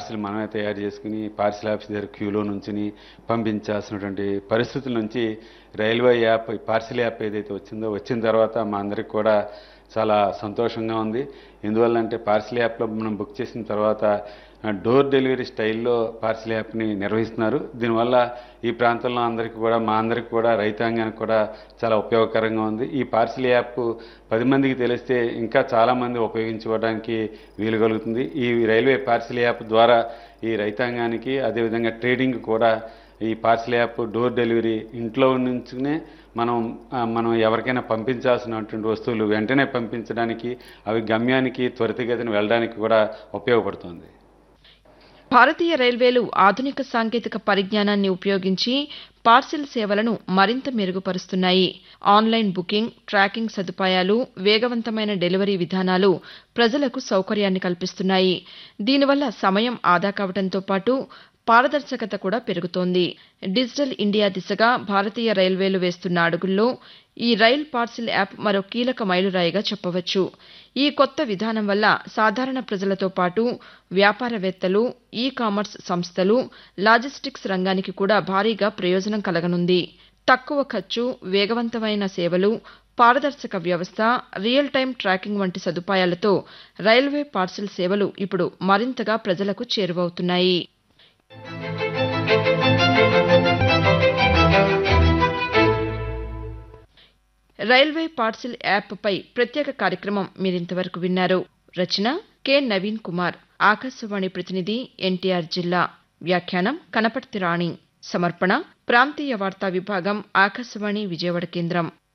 parcel మనమే తయారు చేసుకుని పార్సిల్ ఆఫీస్ దగ్గర క్యూలో నుంచుని పంపించాల్సినటువంటి పరిస్థితుల నుంచి రైల్వే యాప్ ఈ పార్సిల్ యాప్ ఏదైతే వచ్చిందో వచ్చిన తర్వాత మా అందరికి కూడా చాలా సంతోషంగా ఉంది ఎందువల్లంటే పార్సిల్ యాప్లో మనం బుక్ చేసిన తర్వాత ఆ, డోర్ డెలివరీ స్టైల్లో పార్సిల్ యాప్ని నిర్వహిస్తున్నారు దీనివల్ల ఈ ప్రాంతంలో అందరికీ కూడా మా అందరికి కూడా రైతాంగానికి కూడా చాలా ఉపయోగకరంగా ఉంది ఈ పార్సిల్ యాప్ పది మందికి తెలిస్తే ఇంకా చాలామంది ఉపయోగించుకోవడానికి వీలు కలుగుతుంది ఈ రైల్వే పార్సిల్ యాప్ ద్వారా ఈ రైతాంగానికి అదేవిధంగా ట్రేడింగ్ కూడా ఈ పార్సిల్ యాప్ డోర్ డెలివరీ ఇంట్లో నుంచునే మనం ఆ, మనం ఎవరికైనా పంపించాల్సినటువంటి వస్తువులు వెంటనే పంపించడానికి అవి గమ్యానికి త్వరితగతిన వెళ్ళడానికి కూడా ఉపయోగపడుతుంది భారతీయ రైల్వేలు ఆధునిక సాంకేతిక పరిజ్ఞానాన్ని ఉపయోగించి పార్సిల్ సేవలను మరింత మెరుగుపరుస్తున్నాయి ఆన్లైన్ బుకింగ్ ట్రాకింగ్ సదుపాయాలు వేగవంతమైన డెలివరీ విధానాలు ప్రజలకు సౌకర్యాన్ని కల్పిస్తున్నాయి దీనివల్ల సమయం ఆదా కావడంతో పాటు పారదర్శకత కూడా పెరుగుతోంది డిజిటల్ ఇండియా దిశగా భారతీయ రైల్వేలు వేస్తున్న అడుగుల్లో ఈ రైల్ పార్సిల్ యాప్ మరో కీలక మైలురాయిగా చెప్పవచ్చు ఈ కొత్త విధానం వల్ల సాధారణ ప్రజలతో పాటు వ్యాపారవేత్తలు ఈ కామర్స్ సంస్థలు లాజిస్టిక్స్ రంగానికి కూడా భారీగా ప్రయోజనం కలగనుంది తక్కువ ఖర్చు వేగవంతమైన సేవలు పారదర్శక వ్యవస్థ రియల్ టైం ట్రాకింగ్ వంటి సదుపాయాలతో రైల్వే పార్సిల్ సేవలు ఇప్పుడు మరింతగా ప్రజలకు చేరువవుతున్నాయి రైల్వే పార్సిల్ యాప్పై ప్రత్యేక కార్యక్రమం మీరింతవరకు విన్నారు రచన కె నవీన్ కుమార్ ఆకాశవాణి ప్రతినిధి ఎన్టీఆర్ జిల్లా వ్యాఖ్యానం కనపర్తి రాణి సమర్పణ ప్రాంతీయ వార్తా విభాగం ఆకాశవాణి విజయవాడ కేంద్రం